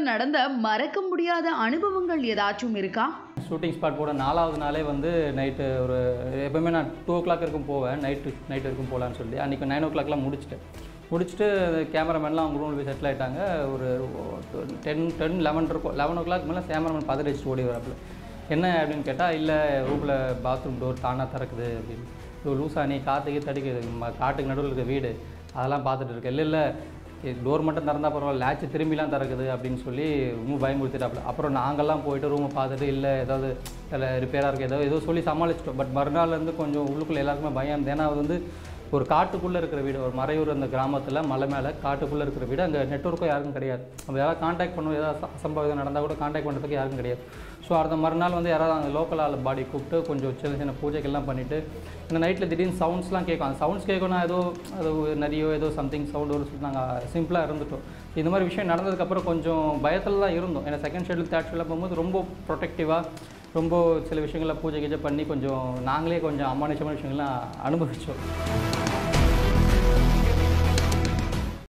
நடந்த மறக்க முடியாத அனுபவங்கள் ஏதாச்சும் இருக்கா ஷூட்டிங் ஸ்பாட் போட நாலாவது நாளே வந்து நைட்டு ஒரு எப்பவுமே நான் டூ ஓ கிளாக் இருக்கும் போவேன் நைட்டு நைட் வரைக்கும் போகலான்னு சொல்லி அன்றைக்கி நைன் ஓ கிளாக்லாம் முடிச்சிட்டேன் முடிச்சுட்டு கேமராமேன்லாம் அவங்க ரூமில் போய் செட்டில் ஆகிட்டாங்க ஒரு டென் டென் லெவன் இருக்கும் லெவன் ஓ கிளாக் மேலே கேமராமேன் பதறி வச்சுட்டு ஓடி வராப்புல என்ன அப்படின்னு கேட்டால் இல்லை ரூமில் பாத்ரூம் டோர் தானாக திறக்குது அப்படின்னு இது லூசா நீ காற்றுக்கு தடிக்குது ம- காட்டுக்கு நடுவில் இருக்க வீடு அதெல்லாம் பார்த்துட்டு இருக்க இல்லை இல்லை டோர் மட்டும் திறந்தா பரவாயில்ல லேட்ச் திரும்பிலாம் திறக்குது அப்படின்னு சொல்லி ரொம்ப பயமுறுத்திட்டாப்புல அப்புறம் நாங்கள்லாம் போயிட்டு ரூமை பார்த்துட்டு இல்லை ஏதாவது இல்லை ரிப்பேராக இருக்குது ஏதோ ஏதோ சொல்லி சமாளிச்சிட்டோம் பட் மறுநாள்லேருந்து கொஞ்சம் உள்ளுக்குள்ளே எல்லாருக்குமே பயம் இருந்தது ஏன்னா அது வந்து ஒரு காட்டுக்குள்ளே இருக்கிற வீடு ஒரு மறையூர் அந்த கிராமத்தில் மலை மேலே காட்டுக்குள்ளே இருக்கிற வீடு அங்கே நெட்ஒர்க்கும் யாருக்கும் கிடையாது நம்ம யாராவது காண்டாக்ட் பண்ணுவோம் ஏதாவது அச- அசம்பாவிதம் நடந்தால் கூட காண்டாக்ட் பண்ணுறதுக்கு யாருக்கும் கிடையாது ஸோ அந்த மறுநாள் வந்து யாராவது அந்த லோக்கல் ஆள் பாடி கூப்பிட்டு கொஞ்சம் சின்ன சின்ன பூஜைகள்லாம் பண்ணிவிட்டு இந்த நைட்டில் திடீர்னு சவுண்ட்ஸ்லாம் கேட்கும் அந்த சவுண்ட்ஸ் கேட்கணும்னா ஏதோ அது நிறையோ ஏதோ சம்திங் சவுண்ட் வரும் சொல்லிட்டு நாங்கள் சிம்பிளாக இருந்துட்டோம் இந்த மாதிரி விஷயம் நடந்ததுக்கப்புறம் கொஞ்சம் பயத்தில் தான் இருந்தோம் ஏன்னா செகண்ட் ஷெட்யூல் தேர்ட் ஷெட்யூல் போகும்போது ரொம்ப ப்ரொடெக்டிவாக ரொம்ப சில விஷயங்களை பூஜை கீஜை பண்ணி கொஞ்சம் நாங்களே கொஞ்சம் அமானுஷமான விஷயங்கள்லாம் அனுபவித்தோம்